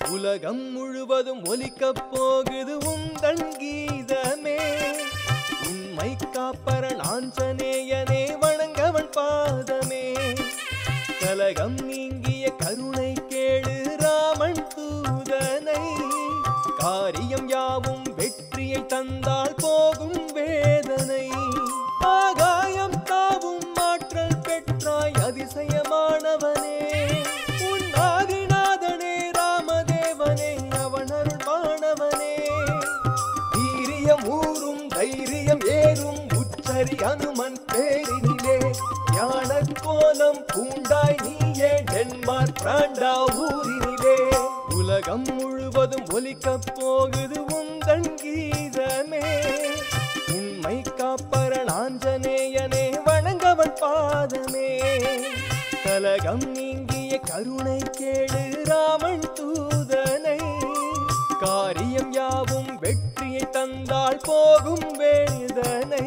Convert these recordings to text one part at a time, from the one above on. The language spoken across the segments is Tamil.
உலகம் முழுவதும் ஒலிக்கப் போகுது உந்தன் கீதமே உண்மை காப்பரன் ஆஞ்சநேயனே வணங்கவன் பாதமே கலகம் நீங்கிய கருணை கேளு ராமன் தூதனை காரியம் யாவும் வெற்றியை தந்தால் போகும் வேதனை ஆகாயம் தாவும் மாற்றல் பெற்றாய் அதிசயமானவனே உன் ஆதிநாதனே ராமதேவனே அவனருள் மாணவனே வீரியம் ஊரும் தைரியம் ஏறும் உச்சரி அனுமன் பேரினிலே ஞான கோலம் பூண்டாய் நீயே டென்மார்க் பிராண்டா ஊரினிலே உலகம் முழுவதும் ஒலிக்கப் போகுது உந்தன் கீதமே உண்மை காப்பரன் ஆஞ்சநேயனே வணங்கவன் பாதமே கலகம் நீங்கிய கருணை கேளு ராமன் தூதனை காரியம் யாவும் வெற்றியை தந்தால் போகும் வேதனை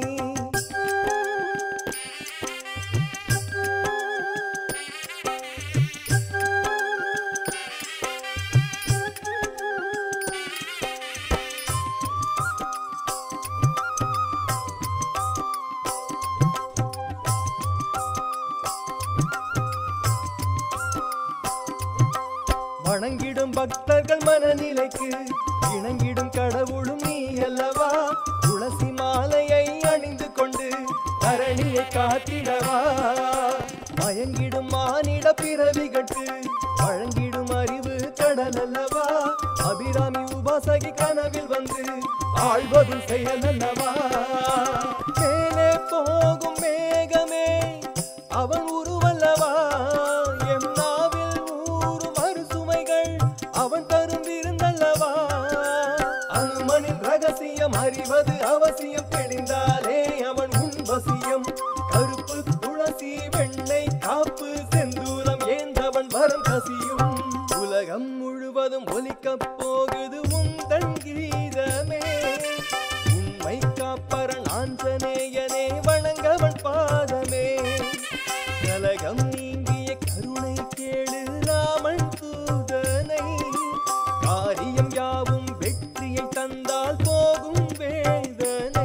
வணங்கிடும் பக்தர்கள் மனநிலைக்கு இணங்கிடும் கடவுளும் நீ அல்லவா துளசி மாலையை அணிந்து கொண்டு தரணியை காத்திடவா மயங்கிடும் மானிட பிறவிகட்டு வழங்கிடும் அறிவு கடல் அல்லவா அபிராமி உபாசகி கனவில் வந்து ஆழ்வதும் செயல் அல்லவா மேலே போகும் மேகமே அவன் உருவல்லவா எம் நாவில் ஊறும் அறுசுமைகள் அவன் தரும் விருந்தல்லவா அனுமனின் ரகசியம் அறிவது அவசியம் தெளிந்தாலே அவன் உன்வசியம் கருப்பு துளசி வெண்ணை காப்பு செந்தூரம் ஏந்தவன் வரம் கசியும் உலகம் முழுவதும் ஒலிக்கப் போகுது உந்தன் கீதமே உண்மை காப்பரன் ஆஞ்சநேயனே வணங்கவன் பாதமே கலகம் நீங்கிய கருணை கேளு ராமன் தூதனை காரியம் யாவும் வெற்றியை தந்தால் போகும் வேதனை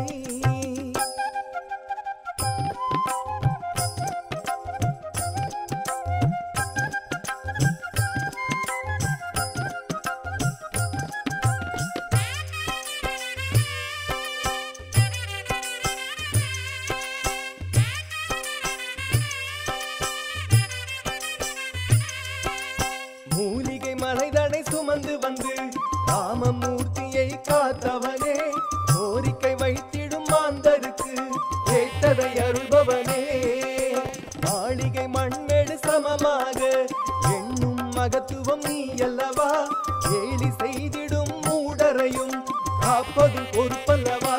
மூலிகை மலைதனை சுமந்து வந்து ராமமூர்த்தியை காத்தவனே கோரிக்கை வைத்திடும் மாந்தருக்கு கேட்டதை அருள்பவனே மாளிகை மண்மேடு சமமாக எண்ணும் மகத்துவம் நீ அல்லவா கேலி செய்திடும் மூடரையும் காப்பது பொறுப்பல்லவா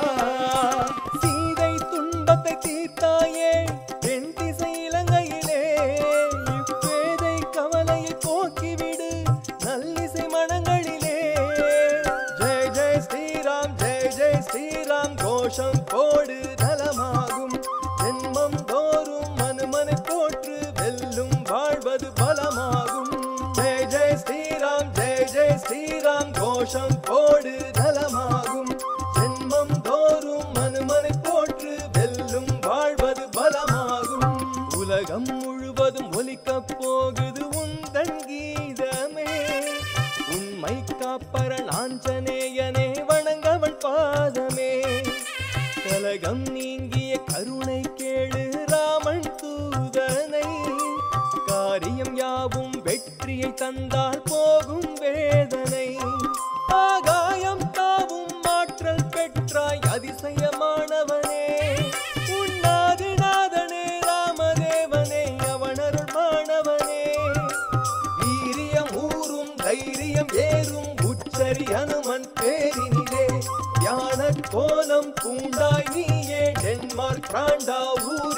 சீதை துன்பத்தை தீர்த்தாயே தென் திசை இலங்கையிலே இப்பேதை கவலையை போக்கிவிடு நல்லிசை மனங்களிலே ஜெய் ஜெய் ஸ்ரீராம் ஜெய் ஜெய் ஸ்ரீராம் கோஷம் போடு நலமாகும் ஜென்மம் தோறும் மனுமனை போற்று வெல்லும் வாழ்வது பலமாகும் ஜெய் ஜெய் ஸ்ரீராம் ஜெய் ஜெய் ஸ்ரீராம் கோஷம் போடு நலமாகும் ஜென்மம் தோறும் மனுமனை போற்று வெல்லும் வாழ்வது பலமாகும் உலகம் முழுவதும் ஒலிக்கப் போகுது உந்தன் கீதமே உண்மை காப்பரன் ஆஞ்சநேயனே வணங்கவன் பாதமே கலகம் நீங்கிய கருணை கேளு ராமன் தூதனை காரியம் யாவும் வெற்றியை தந்தால் போகும் வேதனை ஆகாயம் தாவும் மாற்றல் பெற்றாய் அதிசயமானவனே உன்னாதிநாதனே ராமதேவனே அவனருள் மாணவனே வீரியம் ஊரும் தைரியம் ஏறும் உச்சரி அனுமன் பேரினிலே ஞான கோலம் பூண்டாய் நீயே டென்மார்க் பிராண்டா ஊர்